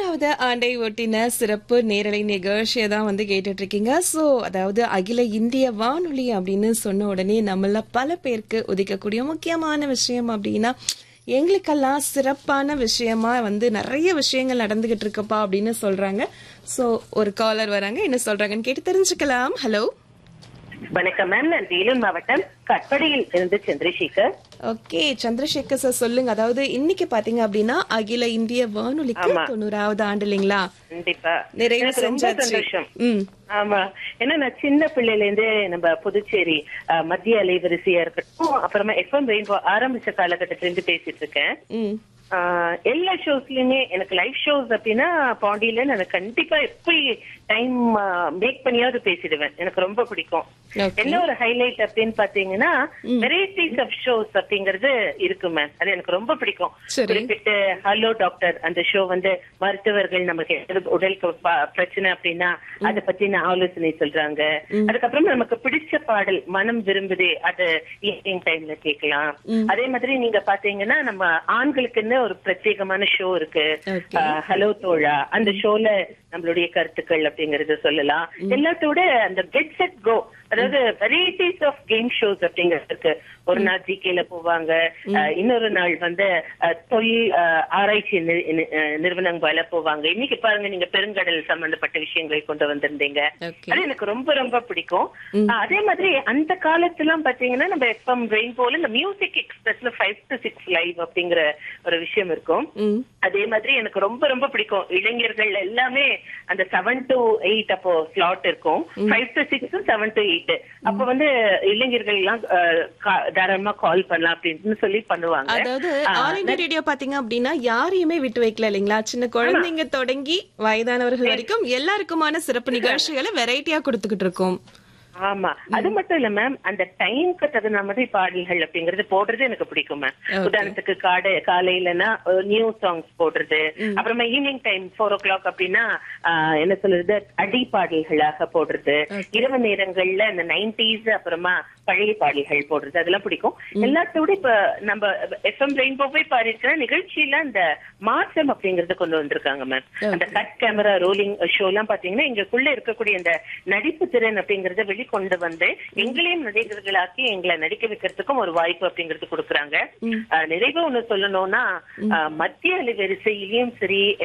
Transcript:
தொண்ணூறாவது ஆண்டை ஒட்டின சிறப்பு நேரலை நிகழ்ச்சியை தான் வந்து கேட்டுட்டு இருக்கீங்க ஸோ அதாவது அகில இந்திய வானொலி அப்படின்னு சொன்ன உடனே நம்மள பல பேருக்கு உதிக்கக்கூடிய முக்கியமான விஷயம் அப்படின்னா எங்களுக்கெல்லாம் சிறப்பான விஷயமா வந்து நிறைய விஷயங்கள் நடந்துகிட்டு இருக்குப்பா அப்படின்னு சொல்றாங்க ஸோ ஒரு காலர் வராங்க என்ன சொல்றாங்கன்னு கேட்டு தெரிஞ்சுக்கலாம் ஹலோ வணக்கம் மேம் நான் வேலூர் மாவட்டம் கட்படியில் இருந்து சந்திரசேகர் ஓகே சந்திரசேகர் சார் சொல்லுங்க அதாவது இன்னைக்கு பாத்தீங்க அப்படின்னா அகில இந்திய வானொலிக்கு ஆமா. தொண்ணூறாவது ஆண்டு இல்லைங்களா கண்டிப்பா நிறைவு எனக்கு ரொம்ப செஞ்சாச்சு சந்தோஷம் ம் ஆமா ஏன்னா நான் சின்ன பிள்ளையில இருந்தே நம்ம புதுச்சேரி அஹ், மத்திய அலைவரிசையா இருக்கட்டும் அப்புறமா எஃப்எம் ரெயின்போ ஆரம்பிச்ச காலகட்டத்தில இருந்து பேசிட்டு இருக்கேன் ம் ஆஹ் எல்லா ஷோஸ்லயுமே எனக்கு லைவ் ஷோஸ் அப்படின்னா பாண்டியில நான் கண்டிப்பா எப்படி டைம் மேக் பண்ணியாவது பேசிடுவேன் எனக்கு ரொம்ப பிடிக்கும் Okay. என்ன ஒரு ஹைலைட் அப்படின்னு பாத்தீங்கன்னா வெரைட்டிஸ் ஆஃப் ஷோஸ் அப்படிங்கறது இருக்கு மேம் அது எனக்கு ரொம்ப பிடிக்கும் சரி. குறிப்பிட்டு ஹலோ டாக்டர் அந்த ஷோ வந்து மருத்துவர்கள் நமக்கு எது உடலுக்கு ப- பிரச்சனை அப்படின்னா அதை பத்தின ஆலோசனை சொல்றாங்க அதுக்கப்புறம் நமக்கு பிடிச்ச பாடல் மனம் விரும்புதே அது ஈவினிங் டைம்ல கேட்கலாம் அதே மாதிரி நீங்க பாத்தீங்கன்னா நம்ம ஆண்களுக்குன்னு ஒரு பிரத்யேகமான ஷோ இருக்கு Okay. ஹலோ தோழா அந்த ஷோல நம்மளுடைய கருத்துக்கள் அப்படிங்கறத சொல்லலாம் எல்லாத்தோட அந்த கெட் செட் கோ அதாவது வெரைட்டிஸ் ஆஃப் கேம் ஷோஸ் அப்படிங்கிறது இருக்கு ஒரு நாள் ஜிகேல போவாங்க அஹ், இன்னொரு நாள் வந்து அஹ், தொழில் அஹ், ஆராய்ச்சி நி- நி- அஹ், நிறுவனங்களால போவாங்க இன்னைக்கு பாருங்க நீங்க பெருங்கடல் சம்பந்தப்பட்ட விஷயங்களை கொண்டு வந்திருந்தீங்க Okay. அது எனக்கு ரொம்ப ரொம்ப பிடிக்கும் அஹ், அதே மாதிரி அந்த காலத்துல பாத்தீங்கன்னா நம்ம எஃப்எம் ரெயின்போல இந்த மியூசிக் எக்ஸ்பிரஸ்ல ஃபைவ் டு சிக்ஸ் லைவ் அப்படிங்கிற ஒரு விஷயம் இருக்கும் ம் அதே மாதிரி எனக்கு ரொம்ப ரொம்ப பிடிக்கும் இளைஞர்கள் எல்லாமே அந்த செவன் டு எயிட் அப்போ ஸ்லாட் இருக்கும் five to six seven to eight அப்ப வந்து இளைஞர்கள் எல்லாம் அஹ், கா- தாராளமா கால் பண்ணலாம் அப்படின்னு சொல்லி பண்ணுவாங்க அதாவது ஆஹ், ஆல் இந்தியா ரேடியோ பாத்தீங்க அப்படின்னா யாரையுமே விட்டு வைக்கல இல்லைங்களா சின்ன குழந்தைங்க தொடங்கி வயதானவர்கள் வரைக்கும் எல்லாருக்குமான சிறப்பு நிகழ்ச்சிகளை வெரைட்டியா கொடுத்துக்கிட்டு இருக்கோம் ஆமா அது மட்டும் இல்ல மேம் அந்த டைம்க்கு தகுந்த மாதிரி பாடல்கள் அப்படிங்கறது போடுறது எனக்கு பிடிக்கும் மேம் Okay. உதாரணத்துக்கு காடை காலையிலனா நியூ சாங்ஸ் போடுறது அப்புறமா evening time four o'clock அப்படின்னா ஆஹ், என்ன சொல்றது அடி பாடல்களாக போடுறது இரவு நேரங்கள்ல இந்த நைன்டிஸ் அப்புறமா பழைய பாடல்கள் போடுறது அதெல்லாம் பிடிக்கும் எல்லாத்தோட இப்ப நம்ம எஃப்எம் ரெயின்போவே பாடிருக்கிற நிகழ்ச்சியில அந்த மாற்றம் அப்படிங்கறது கொண்டு வந்திருக்காங்க மேம் அந்த கட் கேமரா ரோலிங் ஷோ எல்லாம் பாத்தீங்கன்னா எங்களுக்குள்ள இருக்கக்கூடிய அந்த நடிப்பு திறன் அப்படிங்கறத வெளிக்கொண்டு வந்து எங்களையும் நடிகர்களாக்கி எங்களை நடிக்க வைக்கிறதுக்கும் ஒரு வாய்ப்பு அப்படிங்கறது கொடுக்குறாங்க ஆஹ் நிறைவா ஒண்ணு சொல்லணும்னா ஆஹ் மத்திய அலைவரிசையிலயும் சரி